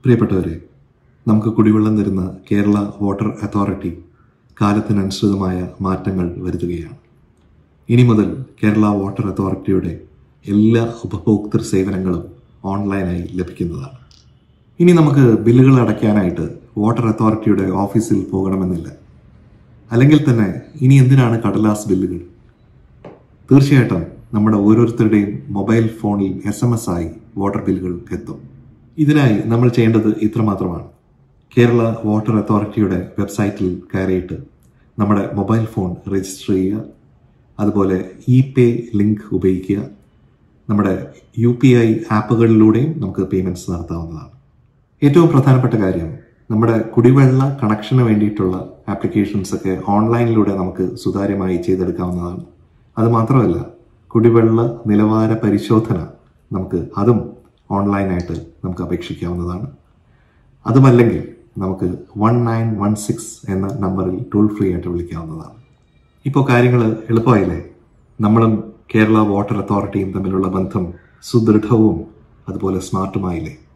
പ്രിയപ്പെട്ടവരെ നമുക്ക് കുടിവെള്ളം തരുന്ന കേരള വാട്ടർ അതോറിറ്റി കാലത്തിനനുസൃതമായ മാറ്റങ്ങൾ വരുത്തുകയാണ് ഇനി മുതൽ കേരള വാട്ടർ അതോറിറ്റിയുടെ എല്ലാ ഉപഭോക്തൃ സേവനങ്ങളും ഓൺലൈനായി ലഭിക്കുന്നതാണ് ഇനി നമുക്ക് ബില്ലുകൾ അടയ്ക്കാനായിട്ട് വാട്ടർ അതോറിറ്റിയുടെ ഓഫീസിൽ പോകണമെന്നില്ല അല്ലെങ്കിൽ തന്നെ ഇനി എന്തിനാണ് കടലാസ് ബില്ലുകൾ തീർച്ചയായിട്ടും നമ്മുടെ ഓരോരുത്തരുടെയും മൊബൈൽ ഫോണിൽ എസ് എം എസ് ആയി വാട്ടർ ബില്ലുകൾ എത്തും ഇതിനായി നമ്മൾ ചെയ്യേണ്ടത് ഇത്രമാത്രമാണ് കേരള വാട്ടർ അതോറിറ്റിയുടെ വെബ്സൈറ്റിൽ കയറിയിട്ട് നമ്മുടെ മൊബൈൽ ഫോൺ രജിസ്റ്റർ ചെയ്യുക അതുപോലെ ഇ പേ ലിങ്ക് ഉപയോഗിക്കുക നമ്മുടെ യു പി ഐ ആപ്പുകളിലൂടെയും നമുക്ക് പേയ്മെന്റ്സ് നടത്താവുന്നതാണ് ഏറ്റവും പ്രധാനപ്പെട്ട കാര്യം നമ്മുടെ കുടിവെള്ള കണക്ഷന് വേണ്ടിയിട്ടുള്ള ആപ്ലിക്കേഷൻസ് ഒക്കെ ഓൺലൈനിലൂടെ നമുക്ക് സുതാര്യമായി ചെയ്തെടുക്കാവുന്നതാണ് അത് മാത്രമല്ല കുടിവെള്ള നിലവാര പരിശോധന നമുക്ക് അതും ഓൺലൈനായിട്ട് നമുക്ക് അപേക്ഷിക്കാവുന്നതാണ് അതുമല്ലെങ്കിൽ നമുക്ക് വൺ നയൻ വൺ സിക്സ് എന്ന നമ്പറിൽ ടോൾ ഫ്രീ ആയിട്ട് വിളിക്കാവുന്നതാണ് ഇപ്പോൾ കാര്യങ്ങൾ എളുപ്പമായില്ലേ നമ്മളും കേരള വാട്ടർ അതോറിറ്റിയും തമ്മിലുള്ള ബന്ധം സുദൃഢവും അതുപോലെ സ്മാർട്ടുമായില്ലേ